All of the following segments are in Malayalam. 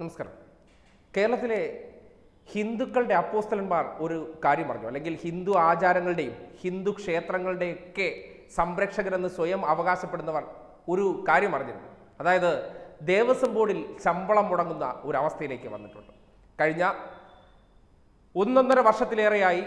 നമസ്കാരം കേരളത്തിലെ ഹിന്ദുക്കളുടെ അപ്പോസ്തലന്മാർ ഒരു കാര്യം പറഞ്ഞു അല്ലെങ്കിൽ ഹിന്ദു ആചാരങ്ങളുടെയും ഹിന്ദു ക്ഷേത്രങ്ങളുടെയൊക്കെ സംരക്ഷകരെന്ന് സ്വയം അവകാശപ്പെടുന്നവർ ഒരു കാര്യം അറിഞ്ഞിരുന്നു അതായത് ദേവസ്വം ബോർഡിൽ ശമ്പളം മുടങ്ങുന്ന ഒരു അവസ്ഥയിലേക്ക് വന്നിട്ടുണ്ട് കഴിഞ്ഞ ഒന്നൊന്നര വർഷത്തിലേറെയായി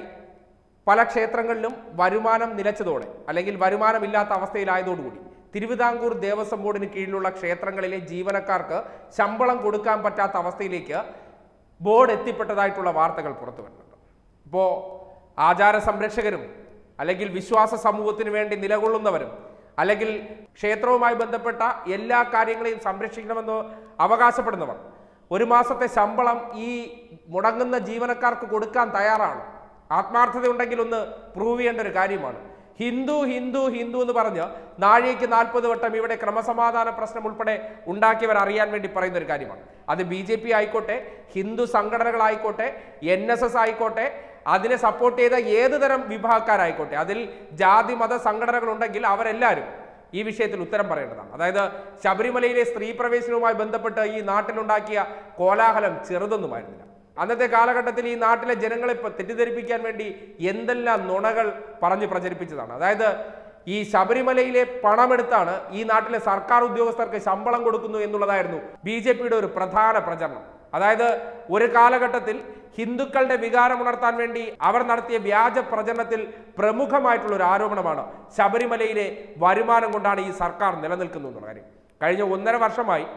പല ക്ഷേത്രങ്ങളിലും വരുമാനം നിലച്ചതോടെ അല്ലെങ്കിൽ വരുമാനമില്ലാത്ത അവസ്ഥയിലായതോടുകൂടി തിരുവിതാംകൂർ ദേവസ്വം ബോർഡിന് കീഴിലുള്ള ക്ഷേത്രങ്ങളിലെ ജീവനക്കാർക്ക് ശമ്പളം കൊടുക്കാൻ പറ്റാത്ത അവസ്ഥയിലേക്ക് ബോർഡ് എത്തിപ്പെട്ടതായിട്ടുള്ള വാർത്തകൾ പുറത്തു വരുന്നുണ്ട് ഇപ്പോൾ ആചാര സംരക്ഷകരും അല്ലെങ്കിൽ വിശ്വാസ സമൂഹത്തിന് വേണ്ടി നിലകൊള്ളുന്നവരും അല്ലെങ്കിൽ ക്ഷേത്രവുമായി ബന്ധപ്പെട്ട എല്ലാ കാര്യങ്ങളെയും സംരക്ഷിക്കണമെന്ന് അവകാശപ്പെടുന്നവർ ഒരു മാസത്തെ ശമ്പളം ഈ മുടങ്ങുന്ന ജീവനക്കാർക്ക് കൊടുക്കാൻ തയ്യാറാണ് ആത്മാർത്ഥതയുണ്ടെങ്കിൽ ഒന്ന് പ്രൂവ് ചെയ്യേണ്ട ഒരു കാര്യമാണ് ഹിന്ദു ഹിന്ദു ഹിന്ദു എന്ന് പറഞ്ഞ് നാഴികയ്ക്ക് നാൽപ്പത് വട്ടം ഇവിടെ ക്രമസമാധാന പ്രശ്നം ഉൾപ്പെടെ ഉണ്ടാക്കിയവർ അറിയാൻ വേണ്ടി പറയുന്ന ഒരു കാര്യമാണ് അത് ബി ജെ പി ആയിക്കോട്ടെ ഹിന്ദു സംഘടനകളായിക്കോട്ടെ എൻ എസ് എസ് ആയിക്കോട്ടെ അതിനെ സപ്പോർട്ട് ചെയ്ത ഏത് തരം വിഭാഗക്കാരായിക്കോട്ടെ അതിൽ ജാതി മത സംഘടനകൾ ഉണ്ടെങ്കിൽ അവരെല്ലാവരും ഈ വിഷയത്തിൽ ഉത്തരം പറയേണ്ടതാണ് അതായത് ശബരിമലയിലെ സ്ത്രീ പ്രവേശനവുമായി ബന്ധപ്പെട്ട് ഈ നാട്ടിലുണ്ടാക്കിയ കോലാഹലം ചെറുതൊന്നുമായിരുന്നില്ല അന്നത്തെ കാലഘട്ടത്തിൽ ഈ നാട്ടിലെ ജനങ്ങളെ ഇപ്പൊ തെറ്റിദ്ധരിപ്പിക്കാൻ വേണ്ടി എന്തെല്ലാം നുണകൾ പറഞ്ഞ് പ്രചരിപ്പിച്ചതാണ് അതായത് ഈ ശബരിമലയിലെ പണമെടുത്താണ് ഈ നാട്ടിലെ സർക്കാർ ഉദ്യോഗസ്ഥർക്ക് ശമ്പളം കൊടുക്കുന്നു എന്നുള്ളതായിരുന്നു ബി ജെ പിയുടെ ഒരു പ്രധാന പ്രചരണം അതായത് ഒരു കാലഘട്ടത്തിൽ ഹിന്ദുക്കളുടെ വികാരം ഉണർത്താൻ വേണ്ടി അവർ നടത്തിയ വ്യാജ പ്രചരണത്തിൽ പ്രമുഖമായിട്ടുള്ള ഒരു ആരോപണമാണ് ശബരിമലയിലെ വരുമാനം കൊണ്ടാണ് ഈ സർക്കാർ നിലനിൽക്കുന്നു എന്നുള്ള കാര്യം കഴിഞ്ഞ ഒന്നര വർഷമായി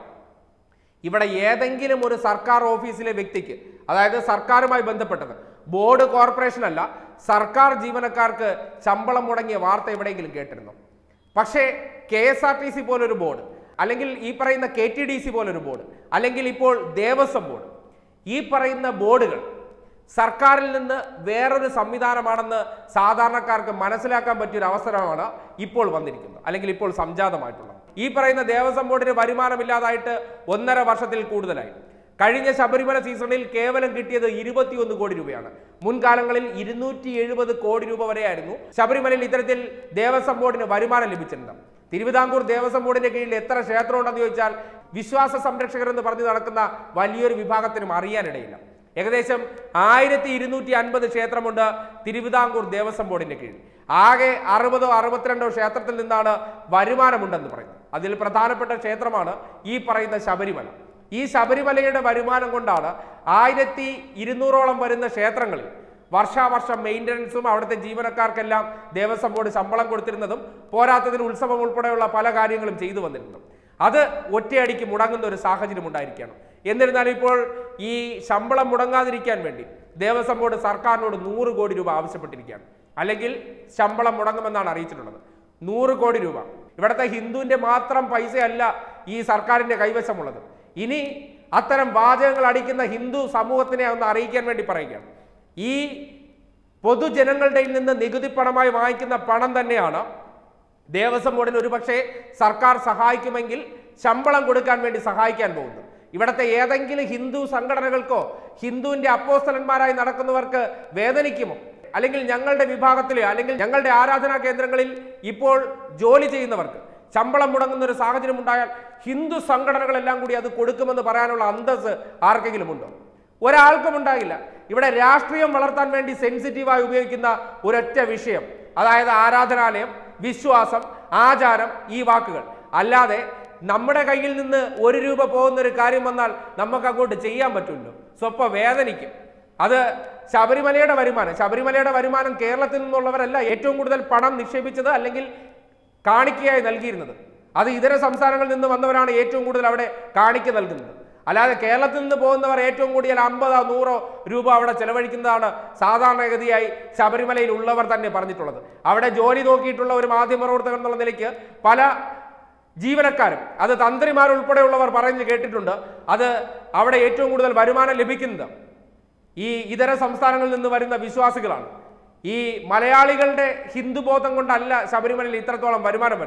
ഇവിടെ ഏതെങ്കിലും ഒരു സർക്കാർ ഓഫീസിലെ വ്യക്തിക്ക് അതായത് സർക്കാരുമായി ബന്ധപ്പെട്ടത് ബോർഡ് കോർപ്പറേഷൻ അല്ല സർക്കാർ ജീവനക്കാർക്ക് ശമ്പളം മുടങ്ങിയ വാർത്ത എവിടെയെങ്കിലും കേട്ടിരുന്നു പക്ഷേ K S R T C പോലൊരു ബോർഡ് അല്ലെങ്കിൽ ഈ പറയുന്ന കെ ടി ഡി സി പോലൊരു ബോർഡ് അല്ലെങ്കിൽ ഇപ്പോൾ ദേവസ്വം ബോർഡ് ഈ പറയുന്ന ബോർഡുകൾ സർക്കാരിൽ നിന്ന് വേറൊരു സംവിധാനമാണെന്ന് സാധാരണക്കാർക്ക് മനസ്സിലാക്കാൻ പറ്റിയ ഒരു അവസരമാണ് ഇപ്പോൾ വന്നിരിക്കുന്നത് അല്ലെങ്കിൽ ഇപ്പോൾ സംജാതമായിട്ടുള്ളത് ഈ പറയുന്ന ദേവസ്വം ബോർഡിന് വരുമാനമില്ലാതായിട്ട് ഒന്നര വർഷത്തിൽ കൂടുതലായി കഴിഞ്ഞ ശബരിമല സീസണിൽ കേവലം കിട്ടിയത് ഇരുപത്തിയൊന്ന് കോടി രൂപയാണ് മുൻകാലങ്ങളിൽ ഇരുന്നൂറ്റി എഴുപത് കോടി രൂപ വരെയായിരുന്നു ശബരിമലയിൽ ഇത്തരത്തിൽ ദേവസ്വം ബോർഡിന് വരുമാനം ലഭിച്ചിരുന്നത് തിരുവിതാംകൂർ ദേവസ്വം ബോർഡിന്റെ കീഴിൽ എത്ര ക്ഷേത്രം ഉണ്ടെന്ന് ചോദിച്ചാൽ വിശ്വാസ സംരക്ഷകർ എന്ന് പറഞ്ഞ് നടക്കുന്ന വലിയൊരു വിഭാഗത്തിനും അറിയാനിടയില്ല ഏകദേശം ആയിരത്തി ഇരുന്നൂറ്റി അൻപത് ക്ഷേത്രമുണ്ട് തിരുവിതാംകൂർ ദേവസ്വം ബോർഡിന്റെ കീഴിൽ ആകെ അറുപതോ അറുപത്തിരണ്ടോ ക്ഷേത്രത്തിൽ നിന്നാണ് വരുമാനമുണ്ടെന്ന് പറയുന്നത് അതിൽ പ്രധാനപ്പെട്ട ക്ഷേത്രമാണ് ഈ പറയുന്ന ശബരിമല ഈ ശബരിമലയുടെ വരുമാനം കൊണ്ടാണ് ആയിരത്തി ഇരുന്നൂറോളം വരുന്ന ക്ഷേത്രങ്ങളിൽ വർഷാവർഷം മെയിൻ്റനൻസും അവിടുത്തെ ജീവനക്കാർക്കെല്ലാം ദേവസ്വം ബോർഡ് ശമ്പളം കൊടുത്തിരുന്നതും പോരാത്തതിന് ഉത്സവം ഉൾപ്പെടെയുള്ള പല കാര്യങ്ങളും ചെയ്തു വന്നിരുന്നതും അത് ഒറ്റയടിക്ക് മുടങ്ങുന്ന ഒരു സാഹചര്യം ഉണ്ടായിരിക്കുകയാണ് എന്നിരുന്നാലും ഇപ്പോൾ ഈ ശമ്പളം മുടങ്ങാതിരിക്കാൻ വേണ്ടി ദേവസ്വം ബോർഡ് സർക്കാരിനോട് നൂറ് കോടി രൂപ ആവശ്യപ്പെട്ടിരിക്കുകയാണ് അല്ലെങ്കിൽ ശമ്പളം മുടങ്ങുമെന്നാണ് അറിയിച്ചിട്ടുള്ളത് നൂറ് കോടി രൂപ ഇവിടുത്തെ ഹിന്ദുവിന്റെ മാത്രം പൈസയല്ല ഈ സർക്കാരിന്റെ കൈവശമുള്ളത് ഇനി അത്തരം വാചകങ്ങൾ അടിക്കുന്ന ഹിന്ദു സമൂഹത്തിനെ ഒന്ന് അറിയിക്കാൻ വേണ്ടി പറയുകയാണ് ഈ പൊതുജനങ്ങളുടെ നിന്ന് നികുതി പണമായി വാങ്ങിക്കുന്ന പണം തന്നെയാണ് ദേവസ്വം ബോർഡിന് ഒരുപക്ഷെ സർക്കാർ സഹായിക്കുമെങ്കിൽ ശമ്പളം കൊടുക്കാൻ വേണ്ടി സഹായിക്കാൻ പോകുന്നു ഇവിടുത്തെ ഏതെങ്കിലും ഹിന്ദു സംഘടനകൾക്കോ ഹിന്ദുവിന്റെ അപ്പോസ്തലന്മാരായി നടക്കുന്നവർക്ക് വേദനിക്കുമോ അല്ലെങ്കിൽ ഞങ്ങളുടെ വിഭാഗത്തിലെ അല്ലെങ്കിൽ ഞങ്ങളുടെ ആരാധനാ കേന്ദ്രങ്ങളിൽ ഇപ്പോൾ ജോലി ചെയ്യുന്നവർക്ക് ശമ്പളം മുടങ്ങുന്ന ഒരു സാഹചര്യം ഉണ്ടായാൽ ഹിന്ദു സംഘടനകളെല്ലാം കൂടി അത് കൊടുക്കുമെന്ന് പറയാനുള്ള അന്തസ് ആർക്കെങ്കിലും ഉണ്ടോ ഒരാൾക്കും ഉണ്ടാകില്ല ഇവിടെ രാഷ്ട്രീയം വളർത്താൻ വേണ്ടി സെൻസിറ്റീവായി ഉപയോഗിക്കുന്ന ഒരൊറ്റ വിഷയം അതായത് ആരാധനാലയം വിശ്വാസം ആചാരം ഈ വാക്കുകൾ അല്ലാതെ നമ്മുടെ കയ്യിൽ നിന്ന് ഒരു രൂപ പോകുന്ന ഒരു കാര്യം വന്നാൽ നമുക്ക് അങ്ങോട്ട് ചെയ്യാൻ പറ്റുമല്ലോ സ്വപ്പ വേദനിക്കും അത് ശബരിമലയുടെ വരുമാനം ശബരിമലയുടെ വരുമാനം കേരളത്തിൽ നിന്നുള്ളവരല്ല ഏറ്റവും കൂടുതൽ പണം നിക്ഷേപിച്ചത് അല്ലെങ്കിൽ കാണിക്കയായി നൽകിയിരുന്നത് അത് ഇതര സംസ്ഥാനങ്ങളിൽ നിന്ന് വന്നവരാണ് ഏറ്റവും കൂടുതൽ അവിടെ കാണിക്ക നൽകുന്നത് അല്ലാതെ കേരളത്തിൽ നിന്ന് പോകുന്നവർ ഏറ്റവും കൂടുതൽ അമ്പതോ നൂറോ രൂപ അവിടെ ചെലവഴിക്കുന്നതാണ് സാധാരണഗതിയായി ശബരിമലയിൽ ഉള്ളവർ തന്നെ പറഞ്ഞിട്ടുള്ളത് അവിടെ ജോലി നോക്കിയിട്ടുള്ള ഒരു മാധ്യമപ്രവർത്തകർ എന്നുള്ള നിലയ്ക്ക് പല ജീവനക്കാരും അത് തന്ത്രിമാരുൾപ്പെടെയുള്ളവർ പറഞ്ഞു കേട്ടിട്ടുണ്ട് അത് അവിടെ ഏറ്റവും കൂടുതൽ വരുമാനം ലഭിക്കുന്നത് ഈ ഇതര സംസ്ഥാനങ്ങളിൽ നിന്ന് വരുന്ന വിശ്വാസികളാണ് ഈ മലയാളികളുടെ ഹിന്ദുബോധം കൊണ്ടല്ല ശബരിമലയിൽ ഇത്രത്തോളം വരുമാനം വരുന്നത്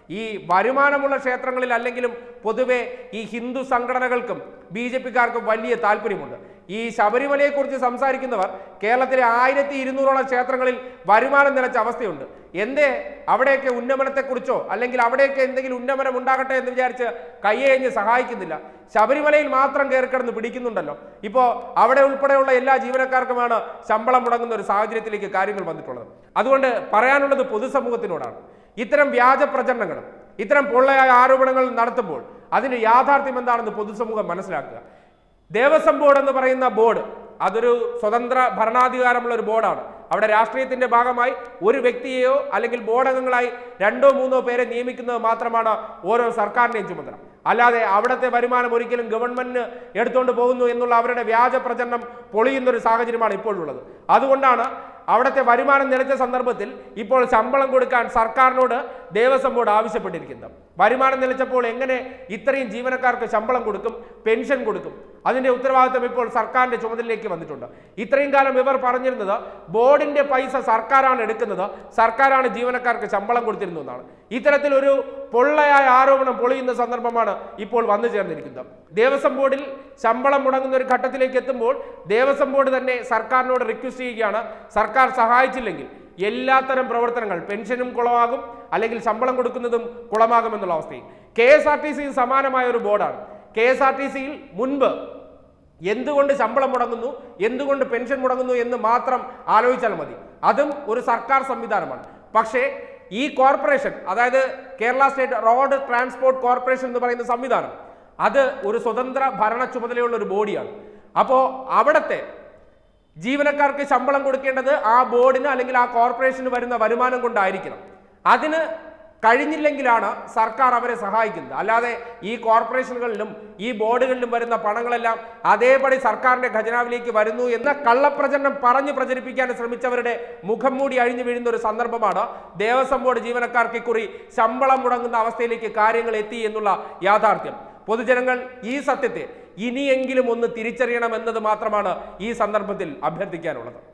ഈ വരുമാനമുള്ള ക്ഷേത്രങ്ങളിൽ അല്ലെങ്കിലും പൊതുവെ ഈ ഹിന്ദു സംഘടനകൾക്കും ബി ജെ പിക്കാർക്കും വലിയ താല്പര്യമുണ്ട് ഈ ശബരിമലയെക്കുറിച്ച് സംസാരിക്കുന്നവർ കേരളത്തിലെ ആയിരത്തി ഇരുന്നൂറോളം ക്ഷേത്രങ്ങളിൽ വരുമാനം നിലച്ച അവസ്ഥയുണ്ട് എന്തേ അവിടെയൊക്കെ ഉന്നമനത്തെക്കുറിച്ചോ അല്ലെങ്കിൽ അവിടെയൊക്കെ എന്തെങ്കിലും ഉന്നമനം ഉണ്ടാകട്ടെ എന്ന് വിചാരിച്ച് കയ്യേഞ്ഞ് സഹായിക്കുന്നില്ല ശബരിമലയിൽ മാത്രം കയറിക്കിടന്ന് പിടിക്കുന്നുണ്ടല്ലോ ഇപ്പോൾ അവിടെ ഉൾപ്പെടെയുള്ള എല്ലാ ജീവനക്കാർക്കുമാണ് ശമ്പളം മുടങ്ങുന്ന ഒരു സാഹചര്യത്തിലേക്ക് കാര്യങ്ങൾ വന്നിട്ടുള്ളത് അതുകൊണ്ട് പറയാനുള്ളത് പൊതുസമൂഹത്തിനോടാണ് ഇത്തരം വ്യാജ പ്രചരണങ്ങളും ഇത്തരം പൊള്ളയായ ആരോപണങ്ങൾ നടത്തുമ്പോൾ അതിന്റെ യാഥാർത്ഥ്യം എന്താണെന്ന് പൊതുസമൂഹം മനസ്സിലാക്കുക ദേവസ്വം ബോർഡ് എന്ന് പറയുന്ന ബോർഡ് അതൊരു സ്വതന്ത്ര ഭരണാധികാരമുള്ള ഒരു ബോർഡാണ് അവിടെ രാഷ്ട്രീയത്തിന്റെ ഭാഗമായി ഒരു വ്യക്തിയെയോ അല്ലെങ്കിൽ ബോർഡ് അംഗങ്ങളായി രണ്ടോ മൂന്നോ പേരെ നിയമിക്കുന്നത് മാത്രമാണ് ഓരോ സർക്കാരിന്റെയും ചുമതല അല്ലാതെ അവിടുത്തെ വരുമാനം ഒരിക്കലും ഗവൺമെന്റിന് എടുത്തുകൊണ്ട് പോകുന്നു എന്നുള്ള അവരുടെ വ്യാജ പ്രചരണം പൊളിയുന്ന ഒരു സാഹചര്യമാണ് ഇപ്പോഴുള്ളത് അതുകൊണ്ടാണ് അവിടുത്തെ വരുമാനം നിലച്ച സന്ദർഭത്തിൽ ഇപ്പോൾ ശമ്പളം കൊടുക്കാൻ സർക്കാരിനോട് ദേവസ്വം ബോർഡ് ആവശ്യപ്പെട്ടിരിക്കുന്നത് വരുമാനം നിലച്ചപ്പോൾ എങ്ങനെ ഇത്രയും ജീവനക്കാർക്ക് ശമ്പളം കൊടുക്കും പെൻഷൻ കൊടുക്കും അതിന്റെ ഉത്തരവാദിത്തം ഇപ്പോൾ സർക്കാരിന്റെ ചുമതലയിലേക്ക് വന്നിട്ടുണ്ട് ഇത്രയും കാലം ഇവർ പറഞ്ഞിരുന്നത് ബോർഡിന്റെ പൈസ സർക്കാരാണ് എടുക്കുന്നത് സർക്കാരാണ് ജീവനക്കാർക്ക് ശമ്പളം കൊടുത്തിരുന്നു എന്നാണ് ഇത്തരത്തിലൊരു പൊള്ളയായ ആരോപണം പൊളിയുന്ന സന്ദർഭമാണ് ഇപ്പോൾ വന്നു ചേർന്നിരിക്കുന്നത് ദേവസ്വം ബോർഡിൽ ശമ്പളം മുടങ്ങുന്ന ഒരു ഘട്ടത്തിലേക്ക് എത്തുമ്പോൾ ദേവസ്വം ബോർഡ് തന്നെ സർക്കാരിനോട് റിക്വസ്റ്റ് ചെയ്യുകയാണ് സർക്കാർ സഹായിച്ചില്ലെങ്കിൽ എല്ലാത്തരം പ്രവർത്തനങ്ങൾ പെൻഷനും കുളമാകും അല്ലെങ്കിൽ ശമ്പളം കൊടുക്കുന്നതും കുളമാകും എന്നുള്ള അവസ്ഥയിൽ കെ എസ് ആർ ടി സിയും സമാനമായ ഒരു ബോർഡാണ് കെ എസ് ആർ ടി സിയിൽ മുൻപ് എന്തുകൊണ്ട് ശമ്പളം മുടങ്ങുന്നു എന്തുകൊണ്ട് പെൻഷൻ മുടങ്ങുന്നു എന്ന് മാത്രം ആലോചിച്ചാൽ മതി അതും ഒരു സർക്കാർ സംവിധാനമാണ് പക്ഷേ ഈ കോർപ്പറേഷൻ അതായത് Kerala state road transport corporation എന്ന് പറയുന്ന സംവിധാനം അത് ഒരു സ്വതന്ത്ര ഭരണ ചുമതലയുള്ള ഒരു ബോഡിയാണ് അപ്പോൾ അവിടുത്തെ ജീവനക്കാർക്ക് ശമ്പളം കൊടുക്കേണ്ടത് ആ ബോർഡിന് അല്ലെങ്കിൽ ആ കോർപ്പറേഷന് വരുന്ന വരുമാനം കൊണ്ടായിരിക്കണം അതിന് കഴിഞ്ഞില്ലെങ്കിലാണ് സർക്കാർ അവരെ സഹായിക്കുന്നത് അല്ലാതെ ഈ കോർപ്പറേഷനുകളിലും ഈ ബോർഡുകളിലും വരുന്ന പണങ്ങളെല്ലാം അതേപടി സർക്കാരിന്റെ ഖജനാവിലേക്ക് വരുന്നു എന്ന കള്ളപ്രചരണം പറഞ്ഞു പ്രചരിപ്പിക്കാൻ ശ്രമിച്ചവരുടെ മുഖം മൂടി അഴിഞ്ഞു വീഴുന്ന ഒരു സന്ദർഭമാണ് ദേവസ്വം ബോർഡ് ജീവനക്കാർക്ക് ഇക്കുറി ശമ്പളം മുടങ്ങുന്ന അവസ്ഥയിലേക്ക് കാര്യങ്ങൾ എത്തി എന്നുള്ള യാഥാർത്ഥ്യം പൊതുജനങ്ങൾ ഈ സത്യത്തെ ഇനിയെങ്കിലും ഒന്ന് തിരിച്ചറിയണം എന്നത് മാത്രമാണ് ഈ സന്ദർഭത്തിൽ അഭ്യർത്ഥിക്കാനുള്ളത്